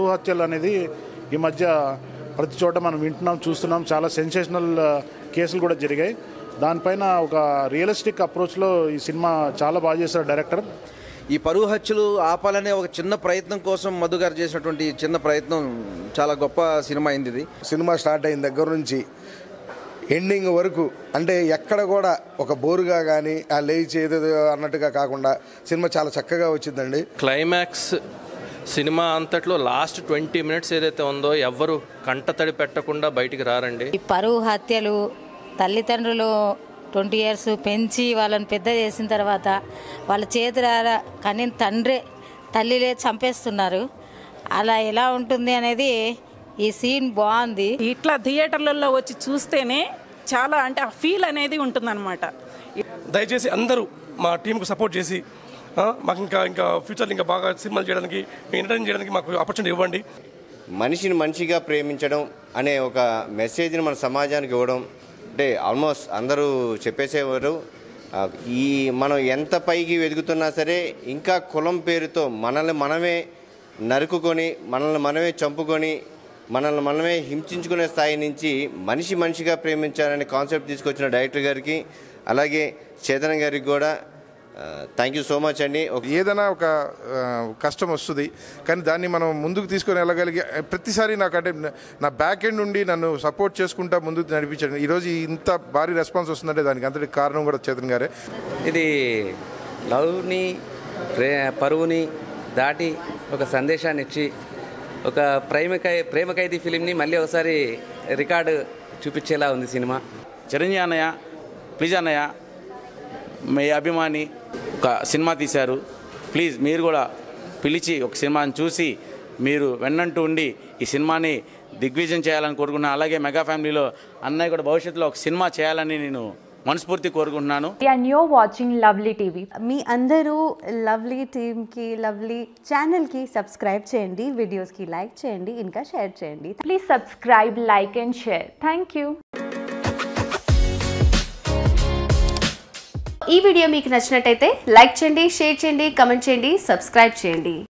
హత్యలు అనేది ఈ మధ్య ప్రతి చోట మనం వింటున్నాం చూస్తున్నాం చాలా సెన్సేషనల్ కేసులు కూడా జరిగాయి దానిపైన ఒక రియలిస్టిక్ అప్రోచ్లో ఈ సినిమా చాలా బాగా చేశారు డైరెక్టర్ ఈ పరువు హత్యలు ఆపాలనే ఒక చిన్న ప్రయత్నం కోసం మధు గారు చేసినటువంటి ఈ చిన్న ప్రయత్నం చాలా గొప్ప సినిమా అయింది ఇది సినిమా స్టార్ట్ అయిన దగ్గర నుంచి ఎండింగ్ వరకు అంటే ఎక్కడ కూడా ఒక బోరుగా కానీ ఆ లేచి ఏదో అన్నట్టుగా కాకుండా సినిమా చాలా చక్కగా వచ్చిందండి క్లైమాక్స్ సినిమా అంతట్లో లాస్ట్ ట్వంటీ మినిట్స్ ఏదైతే ఉందో ఎవ్వరు కంటతడి పెట్టకుండా బయటికి రారండి ఈ పరువు హత్యలు తల్లిదండ్రులు ట్వంటీ ఇయర్స్ పెంచి వాళ్ళని పెద్ద చేసిన తర్వాత వాళ్ళ చేతులారా కానీ తండ్రి తల్లిలే చంపేస్తున్నారు అలా ఎలా ఉంటుంది అనేది ఈ సీన్ బాగుంది ఇట్లా థియేటర్లలో వచ్చి చూస్తేనే చాలా అంటే ఆ ఫీల్ అనేది ఉంటుందన్నమాట దయచేసి అందరూ మా టీంకు సపోర్ట్ చేసి ఆ, మాకు ఇంకా ఇంకా ఫ్యూచర్లో ఇంకా బాగా సినిమాలు చేయడానికి ఎంటర్టైన్ చేయడానికి మాకు ఆపర్చునిటీ ఇవ్వండి మనిషిని మనిషిగా ప్రేమించడం అనే ఒక మెసేజ్ని మన సమాజానికి ఇవ్వడం అంటే ఆల్మోస్ట్ అందరూ చెప్పేసేవారు ఆ, ఈ మనం ఎంత పైకి వెతుకుతున్నా సరే ఇంకా కులం పేరుతో మనల్ని మనమే నరుకుకొని మనల్ని మనమే చంపుకొని మనల్ని మనమే హింసించుకునే స్థాయి నుంచి మనిషి మనిషిగా ప్రేమించాలనే కాన్సెప్ట్ తీసుకొచ్చిన డైరెక్టర్ గారికి అలాగే చేతన గారికి కూడా థ్యాంక్ యూ సో మచ్ అండి ఒక ఏదైనా ఒక ఆ, కష్టం వస్తుంది కానీ దాన్ని మనం ముందుకు తీసుకొని వెళ్ళగలిగే ప్రతిసారి నాకు అంటే నా బ్యాక్ ఎండ్ నుండి నన్ను సపోర్ట్ చేసుకుంటా ముందుకు నడిపించాడు ఈరోజు ఇంత భారీ రెస్పాన్స్ వస్తుందంటే దానికి అంతటి కారణం కూడా చేతన్ గారే ఇది లవ్ని ప్రే పరువుని దాటి ఒక సందేశాన్ని ఇచ్చి ఒక ప్రేమకై ప్రేమ ఖైదీ ఫిలింని మళ్ళీ ఒకసారి రికార్డు చూపించేలా ఉంది సినిమా చిరంజీవి అన్నయ్య ప్లీజ్ అన్నయ్య మీ అభిమాని ఒక సినిమా తీశారు ప్లీజ్ మీరు కూడా పిలిచి ఒక సినిమాని చూసి మీరు వెన్నంటూ ఉండి ఈ సినిమాని దిగ్విజయం చేయాలని కోరుకుంటున్నాను అలాగే మెగా ఫ్యామిలీలో అన్నయ్య కూడా భవిష్యత్తులో ఒక సినిమా చేయాలని నేను మనస్ఫూర్తి కోరుకుంటున్నాను and your watching lovely TV మీ అందరూ లవ్లీ టీమ్కి లవ్లీ ఛానల్కి సబ్స్క్రైబ్ చేయండి వీడియోస్కి లైక్ చేయండి ఇంకా షేర్ చేయండి please subscribe like and share thank you ఈ వీడియో మీకు నచ్చినట్టయితే లైక్ చేయండి షేర్ చేయండి కమెంట్ చేయండి సబ్స్క్రైబ్ చేయండి